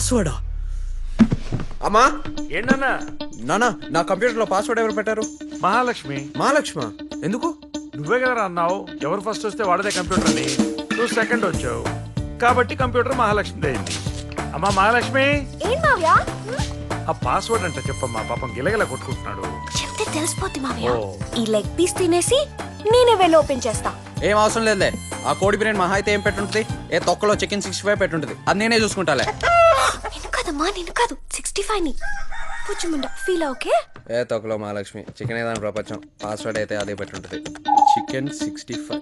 పాస్వర్డా అమ్మా ఏంటన్నా నానా నా కంప్యూటర్ లో పాస్వర్డ్ ఎవరు పెట్టారు మహాలక్ష్మి మహాలక్ష్మ ఎందుకు నువ్వే కదా అన్నావు ఎవరు ఫస్ట్ వస్తే వాడదే కంప్యూటర్ అని నువ్వు సెకండ్ వచ్చావు కాబట్టి కంప్యూటర్ మహాలక్ష్మి అయింది అమ్మా మహాలక్ష్మి ఏం మావ్యా ఆ పాస్వర్డ్ అంటే చెప్పమ్మా పాపం గిలగిల కొట్టుకుంటున్నాడు చెప్తే తెలిసిపోద్ది మావయ్య ఓ. ఈ లెగ్ పీస్ తినేసి నేనే వెళ్ళి ఓపెన్ చేస్తా ఏం అవసరం లేదులే ఆ కోడి బిర్యానీ మహా అయితే ఏం పెట్టుంటది ఏ తొక్కలో చికెన్ సిక్స్టీ ఫైవ్ పెట్టుంటది అది నేనే చూసుకుంటాలే నేను కాదమ్మా నేను కాదు సిక్స్టీ ఫైవ్ ని పుచ్చుముండ ఫీల్ ఓకే ఏ తొక్కలో మహాలక్ష్మి చికెన్ ఏదైనా ప్రపంచం పాస్వర్డ్ అయితే అదే పెట్టుంటది chicken sixty five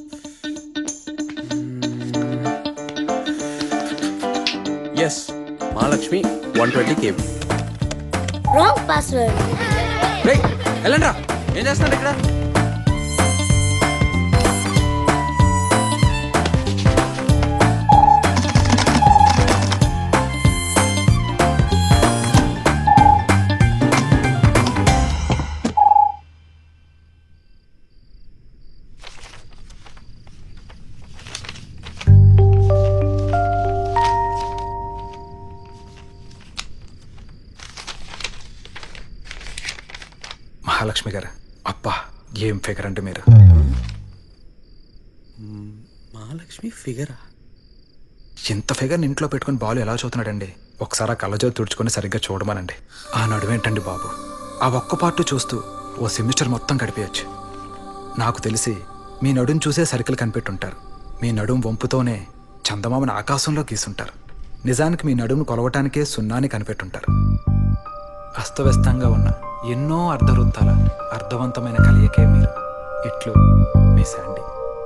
S Mahalakshmi one twenty KB wrong password రే వెళ్ళండి రా ఏం చేస్తున్నారు ఇక్కడ మహాలక్ష్మి గారు అబ్బా ఏం ఫిగర్ అంటే మీరు మహాలక్ష్మి ఫిగరా ఇంత ఫిగర్ ఇంట్లో పెట్టుకుని బాలు ఎలా చూస్తున్నాడండి ఒకసారి ఆ కళ్ళజో తుడుచుకొని సరిగ్గా చూడమనండి ఆ నడువేంటండి బాబు ఆ ఒక్క పార్ట్ చూస్తూ ఓ సెమిస్టర్ మొత్తం గడిపేయచ్చు నాకు తెలిసి మీ నడుం చూసే సరికిలు కనిపెట్టుంటారు మీ నడుం వంపుతోనే చందమామని ఆకాశంలో గీసుంటారు నిజానికి మీ నడుమును కొలవటానికే సున్నాని కనిపెట్టుంటారు అస్తవ్యస్తంగా ఉన్న ఎన్నో అర్ధవృత్తాల అర్థవంతమైన కలయికే మీరు ఇట్లు మీ శాండీ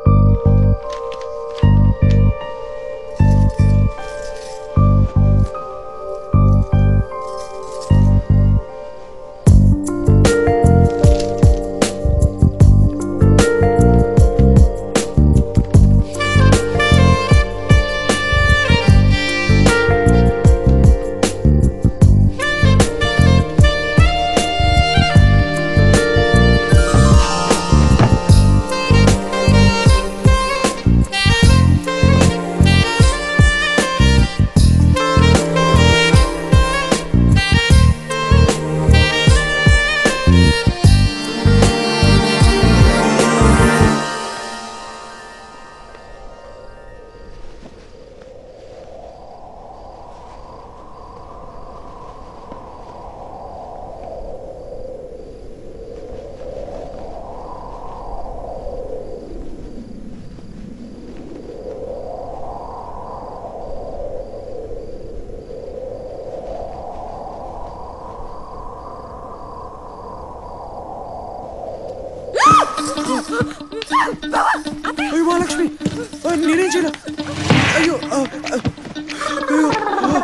అయ్యో మహాలక్ష్మి ఆ, నేనేం చేయలే అయ్యో ఆ, ఆ, అయ్యో ఆ.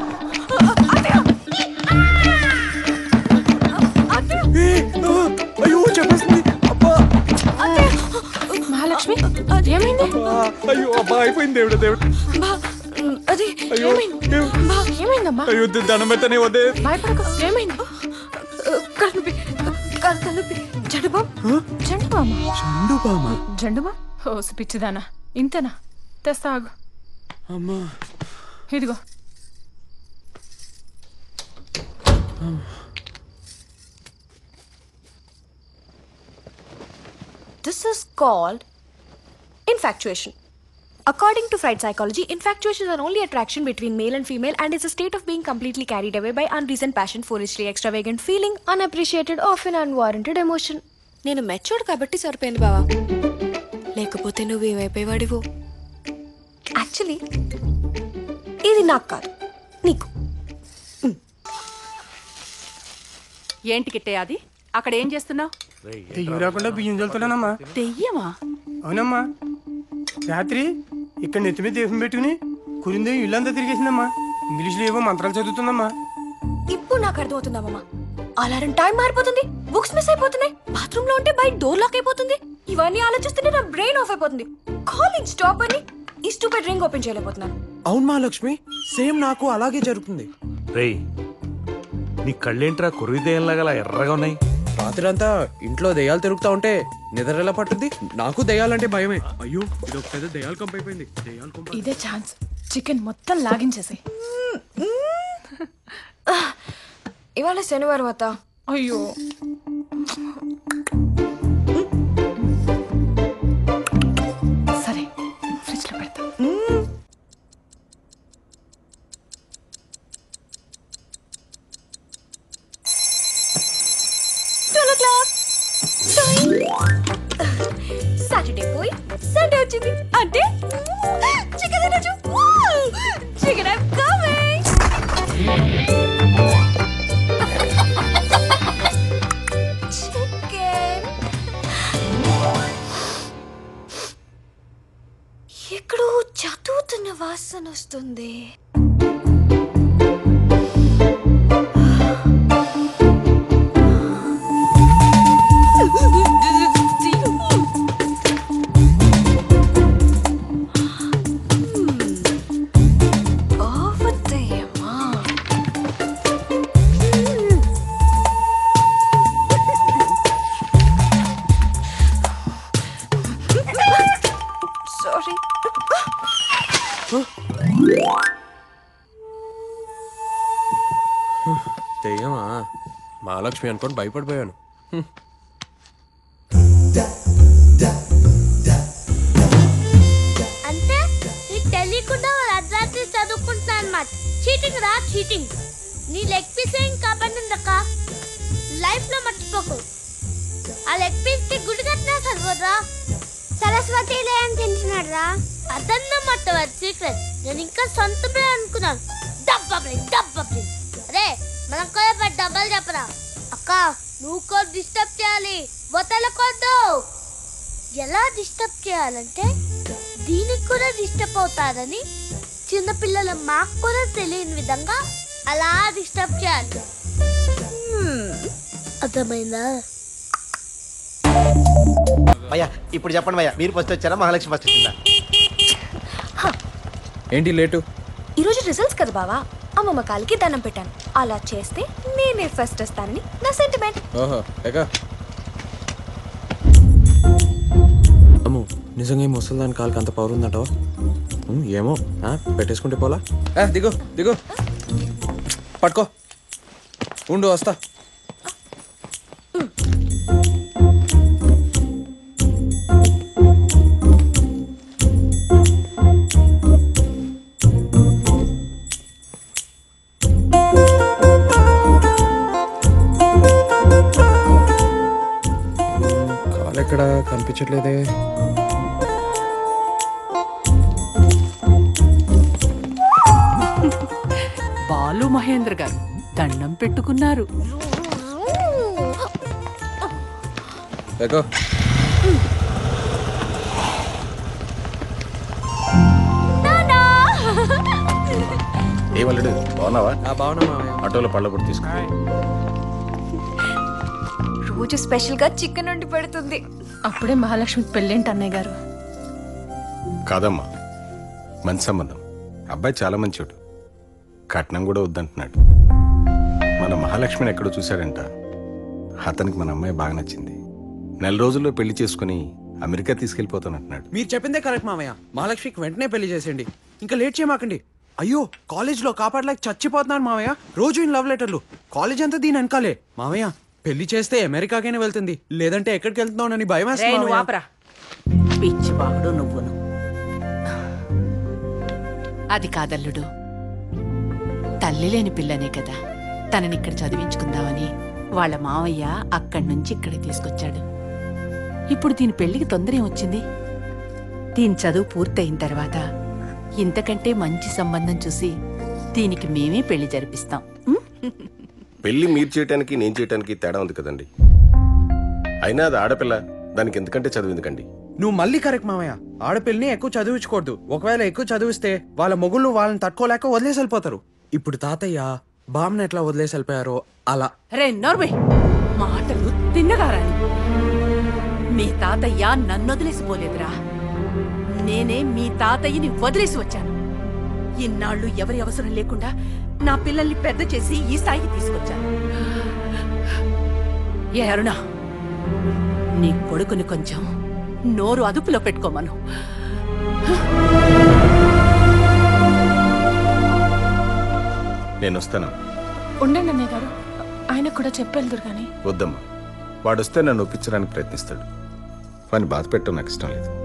ఏ, ఆ, అయ్యో చెప్పేస్తుంది అబ్బా మహాలక్ష్మి ఏమైంది ఆ, అయ్యో అబ్బా అయిపోయింది దేవుడు దేవుడు బా అది అయ్యో ఏమైంది ఏం- బా ఏమైందమ్మా అయ్యో దండం పెట్టనే వద్దే భయపడక ఏమైంది కలుపి కలుపి జండుబామ్ జండుబామా చండు బామ జండుబా ఓసి పిచ్చిదానా ఇంతేనా తెస్తా ఆగు అమ్మా ఇదిగో This is called infatuation. According to Freud psychology, infatuation is an only attraction between male and female and is a state of being completely carried away by unreasoned passion, foolishly extravagant feeling, unappreciated, often unwarranted emotion. నేను matured కాబట్టి సరిపోయింది బావా లేకపోతే నువ్వు ఏమైపోయేవాడివో actually ఇది నాకు కాదు నీకు ఏంటి కిట్టయ్య అది అక్కడ ఏం చేస్తున్నావు తెయ్యం రాకుండా బియ్యం చల్లుతున్నానమ్మా దెయ్యమా అవునమ్మా రాత్రి ఇక్కడ నెత్తి మీద దీపం పెట్టుకుని కురిందే ఇల్లంతా తిరిగేసిందమ్మా ఇంగ్లీష్లో ఏవో మంత్రాలు చదువుతుందమ్మా ఇప్పుడు నాకు అర్థమవుతుందమ్మా అలారం టైం మారిపోతుంది బుక్స్ మిస్ అయిపోతున్నాయి బాత్రూమ్ లో ఉంటే బయట డోర్ లాక్ అయిపోతుంది ఇవన్నీ ఆలోచిస్తుంటే నా బ్రెయిన్ ఆఫ్ అయిపోతుంది కాలింగ్ స్టాప్ అని ఈ స్టూపెడ్ రింగ్ ఓపెన్ చేయలేకపోతున్నాను అవును మహాలక్ష్మి సేమ్ నాకు అలాగే జరుగుతుంది రేయ్ నీ కళ్ళేంట్రా కుర్రిదేయంలాగా ఎర్రగా ఉన్నాయి రాత్రి అంతా ఇంట్లో దెయ్యాలు తిరుగుతా ఉంటే నిద్ర ఎలా పట్టుద్ది నాకు దెయ్యాలంటే భయమే అయ్యో ఇది ఒక పెద్ద దెయ్యాల కంప అయిపోయింది దెయ్యాల కంప ఇదే ఛాన్స్ చికెన్ మొత్తం లాగించేసాయి మ్మ్. ఇవాళ శనివారం అత్త అయ్యో సరే ఫ్రిడ్జ్ లో పెడతా సాటర్డే పోయి సండే వచ్చింది అంటే చికెన్ తినొచ్చు చికెన్ ఐమ్ కమింగ్ చికెన్ ఎక్కడో చదువుతున్న వాసన వస్తుంది ఓవత్తయ్యమ్మా సారీ తెయ్యమా మహాలక్ష్మి అనుకొని భయపడిపోయాను అంటే నీకు తెలియకుండా వాళ్ళు అర్ధరాత్రి చదువుకుంటున్నా అనమాట చీటింగ్ రా చీటింగ్ నీ లెగ్ పీస్ ఏం కాబడిందక్క లైఫ్ లో మర్చిపోకు ఆ లెగ్ పీస్ కి గుడి కట్టినా సరిపోదా సరస్వతి లేని తెలిసినాడు రా అదన్న మట్ట సీక్రెట్ నేను ఇంకా సొంత ప్లే అనుకున్నాను డబ్బా ప్లే డబ్బా ప్లే అరే మనం కూడా పెద్ద డబ్బాలు చెప్పరా అక్క నువ్వు కూడా డిస్టర్బ్ చేయాలి వదలకొద్దు ఎలా డిస్టర్బ్ చేయాలంటే దీనికి కూడా డిస్టర్బ్ అవుతారని చిన్నపిల్లల మాకు కూడా తెలియని విధంగా అలా డిస్టర్బ్ చేయాలి హ్మ్. అర్థమైందా భయ్యా ఇప్పుడు చెప్పండి భయ్యా మీరు ఫస్ట్ వచ్చారా మహాలక్ష్మి ఫస్ట్ వచ్చిందా ఏంటి లేటు ఈరోజు రిజల్ట్స్ కదా బావా అమ్మమ్మ కాలికి దండం పెట్టాను అలా చేస్తే నేనే ఫస్ట్ వస్తానని నా సెంటిమెంట్ ఓహో ఎగా అమ్ము నిజంగా ఈ ముసలిదాని కాలుకి అంత పవర్ ఉందంటావా ఉమ్, ఏమో ఆ, పెట్టేసుకుంటే పోలా ఏ, దిగు దిగు పట్టుకో ఉండు వస్తా కాలు ఎక్కడ కనిపించట్లేదే బాలు మహేంద్ర గారు దండం పెట్టుకున్నారు ఎగో ఏమల్లుడు బాగున్నావా ఆ బాగున్నా మామయ్య ఆటోలో పళ్ళ కూడా తీసుకుని రోజు స్పెషల్ గా చికెన్ వండి పెడుతుంది అప్పుడే మహాలక్ష్మి పెళ్ళేంటి అన్నయ్య గారు కాదమ్మా మంచి సంబంధం అబ్బాయి చాలా మంచోడు కట్నం కూడా వద్దంటున్నాడు మన మహాలక్ష్మిని ఎక్కడో చూశాడంట అతనికి మన అమ్మాయి బాగా నచ్చింది నెల రోజుల్లో పెళ్లి చేసుకుని అమెరికా తీసుకెళ్ళిపోతానంటున్నాడు మీరు చెప్పిందే కరెక్ట్ మామయ్య మహాలక్ష్మికి వెంటనే పెళ్లి చేసేయండి ఇంకా లేట్ చేయమాకండి అయ్యో కాలేజ్లో కాపాడలేక చచ్చిపోతున్నాను మామయ్య రోజు ఇన్ లవ్ లెటర్లు కాలేజ్ అంతా దీని వెనకాలే మామయ్య పెళ్లి చేస్తే అమెరికాకైనా వెళ్తుంది లేదంటే ఎక్కడికి వెళ్తున్నావు భయం రే వేస్తుంది నువ్వు మామయ్య. ఆపరా పిచ్చి బాగుడు నువ్వును అది కాదల్లుడు తల్లి లేని పిల్లనే కదా తనని ఇక్కడ చదివించుకుందామని వాళ్ళ మావయ్య అక్కడి నుంచి ఇక్కడికి తీసుకొచ్చాడు ఇప్పుడు దీని పెళ్లికి తొందర ఏమొచ్చింది దీని చదువు పూర్తయిన తర్వాత ఇంతకంటే మంచి సంబంధం చూసి దీనికి మేమే పెళ్లి జరిపిస్తాం ఉం? పెళ్లి మీరు చేయటానికి నేను చేయటానికి తేడా ఉంది కదండి అయినా అది ఆడపిల్ల దానికి ఎందుకంటే చదువు ఎందుకండి నువ్వు మళ్ళీ కరెక్ట్ మామయ్య ఆడపిల్లని ఎక్కువ చదివించకూడదు ఒకవేళ ఎక్కువ చదివిస్తే వాళ్ళ మొగుళ్ళు వాళ్ళని తట్టుకోలేక వదిలేసి వెళ్ళిపోతారు ఇప్పుడు తాతయ్య బామ్మని ఎట్లా వదిలేసి వెళ్ళిపోయారో అలా రే నోర్వే మాటలు తిన్నగారాని మీ తాతయ్య నన్ను వదిలేసిపోలేదురా నేనే మీ తాతయ్యని వదిలేసి వచ్చాను ఇన్నాళ్ళు ఎవరి అవసరం లేకుండా నా పిల్లల్ని పెద్ద చేసి ఈ స్థాయికి తీసుకొచ్చాను ఏ అరుణ నీ కొడుకుని కొంచెం నోరు అదుపులో పెట్టుకోమను నేను వస్తాను ఉండండి అన్నయ్య గారు ఆయనకు కూడా చెప్పెళ్దురు కానీ వద్దమ్మా వాడు వస్తే నన్ను ఒప్పించడానికి ప్రయత్నిస్తాడు వాడిని బాధ పెట్టడం నాకు ఇష్టం లేదు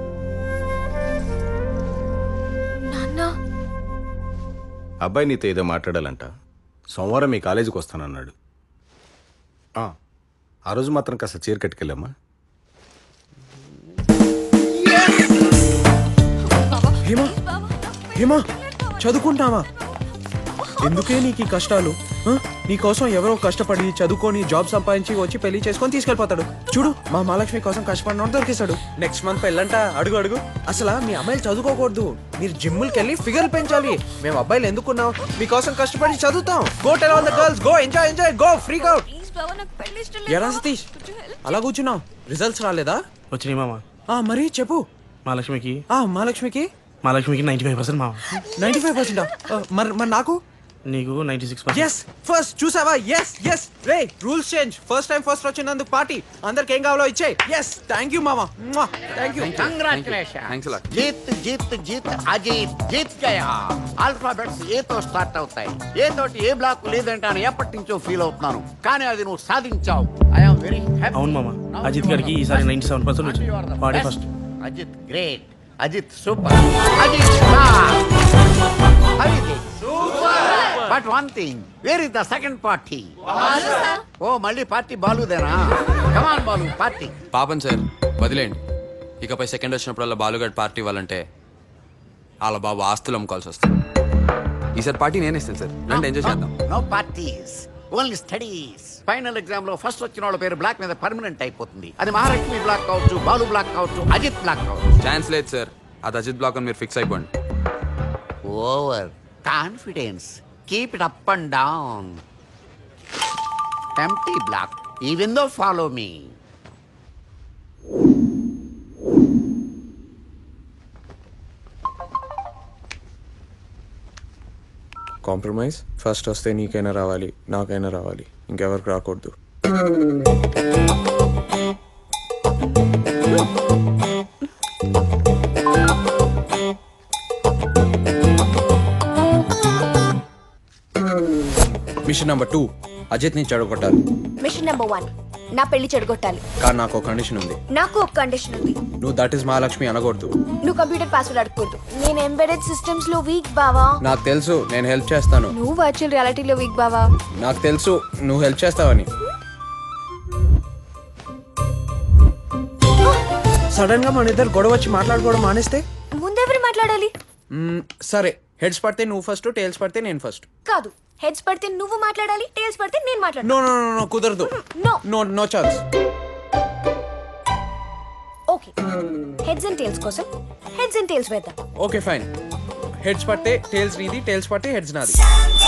నాన్న అబ్బాయి నీతో ఏదో మాట్లాడాలంట సోమవారం మీ కాలేజీకి వస్తానన్నాడు ఆ, ఆ రోజు మాత్రం కాస్త చీర కట్టుకెళ్ళమ్మా హేమా హేమా చదువుకుంటావా ఎందుకే నీకు ఈ కష్టాలు ఆ? నీకోసం ఎవరో కష్టపడి చదువుకొని జాబ్ సంపాదించి వచ్చి పెళ్లి చేసుకొని తీసుకెళ్ళిపోతాడు చూడు మా మహాలక్ష్మి కోసం కష్టపడినోడు దొరికేశాడు నెక్స్ట్ మంత్ పెళ్ళంట అడుగు అడుగు అసలు మీ అమ్మాయిలు చదువుకోకూడదు మీరు జిమ్ములకి వెళ్ళి ఫిగర్ పెంచాలి మేము అబ్బాయిలు ఎందుకున్నాం మీకోసం కష్టపడి చదువుతాం go tell all the girls go enjoy enjoy go free go ఎరా సతీష్ అలా కూర్చున్నావు రిజల్ట్స్ రాలేదా వచ్చినాయి మామ ఆ మరి చెప్పు మా లక్ష్మికి ఆ మహాలక్ష్మికి మా లక్ష్మికి నైంటీ ఫైవ్ పర్సెంట్ మామ నైన్టీ ఫైవ్ పర్సెంట్ మరి మరి నాకు నీకు నైంటీ సిక్స్ ఎస్ ఫస్ట్ చూసావా ఎస్ ఎస్ రే rules change first time first వచ్చినందుకు పార్టీ అందరికి ఏం కావాలో ఇచ్చే ఎస్ థ్యాంక్ యూ మామా థ్యాంక్ యూ కంగ్రాచులేషన్ జీత్ జీత్ జీత్ అజీత్ జీత్ గయా ఆల్ఫాబెట్స్ ఏ తో స్టార్ట్ అవుతాయి ఏ తోటి ఏ బ్లాక్ లేదంటే అని ఎప్పటి నుంచో ఫీల్ అవుతున్నాను కానీ అది నువ్వు సాధించావు ఐఎమ్ వెరీ హ్యాపీ అవును మామ అజిత్ గారికి ఈసారి నైంటీ సెవెన్ పర్సెంట్ వచ్చింది వాడే first Ajit great Ajit super Ajit star Ajit but one thing where is the second party ఓ మళ్ళీ పార్టీ బాలుదేనా కమాన్ బాలు పార్టీ పాపం సార్ వదిలేండి ఇకపై సెకండ్ వచ్చినప్పుడల్లా బాలుగాడ్ పార్టీ ఇవ్వాలంటే వాళ్ళ బాబు ఆస్తులు అమ్ముకోవాల్సి వస్తుంది ఈసారి పార్టీ నేనే ఇస్తాను సార్ రండి ఎంజాయ్ చేద్దాం no parties only studies final exam లో ఫస్ట్ వచ్చిన వాళ్ళ పేరు బ్లాక్ మీద పర్మనెంట్ అయిపోతుంది అది మహాలక్ష్మి బ్లాక్ కావచ్చు బాలు బ్లాక్ కావచ్చు అజిత్ బ్లాక్ కావచ్చు ఛాన్స్ లేదు సార్ అది అజిత్ బ్లాక్ అని మీరు ఫిక్స్ అయిపోండి over confidence keep it up and down empty block even though follow me compromise first వస్తే నీకైనా రావాలి నాకైనా రావాలి ఇంకెవరికి రాకూడదు మిషన్ నెంబర్ టూ అజిత్ ని చెడగొట్టాలి మిషన్ నెంబర్ వన్ నా పెళ్లి చెడగొట్టాలి కానీ నాకు ఒక కండిషన్ ఉంది నాకు ఒక కండిషన్ ఉంది నువ్వు దట్ ఈస్ మహాలక్ష్మి అనకూడదు నువ్వు కంప్యూటర్ పాస్వర్డ్ అడగకూడదు నేను ఎంబెడెడ్ సిస్టమ్స్ లో వీక్ బావా నాకు తెలుసు నేను హెల్ప్ చేస్తాను నువ్వు వర్చువల్ రియాలిటీలో వీక్ బావా నాకు తెలుసు నువ్వు హెల్ప్ చేస్తావని సడన్ గా మన ఇద్దరు గొడవ వచ్చి మాట్లాడుకోవడం మానేస్తే ముందెవరు మాట్లాడాలి మ్మ్, సరే హెడ్స్ పడితే నువ్వు ఫస్ట్ టైల్స్ పడితే నేను ఫస్ట్ కాదు హెడ్స్ పడితే నువ్వు మాట్లాడాలి టైల్స్ పడితే నేను మాట్లాడాలి నో నో నో కుదరదు no no no chance okay heads and tails కోసం హెడ్స్ అండ్ టైల్స్ వేద్దాం ఓకే ఫైన్ హెడ్స్ పడితే టైల్స్ నీది టైల్స్ పడితే హెడ్స్ నాది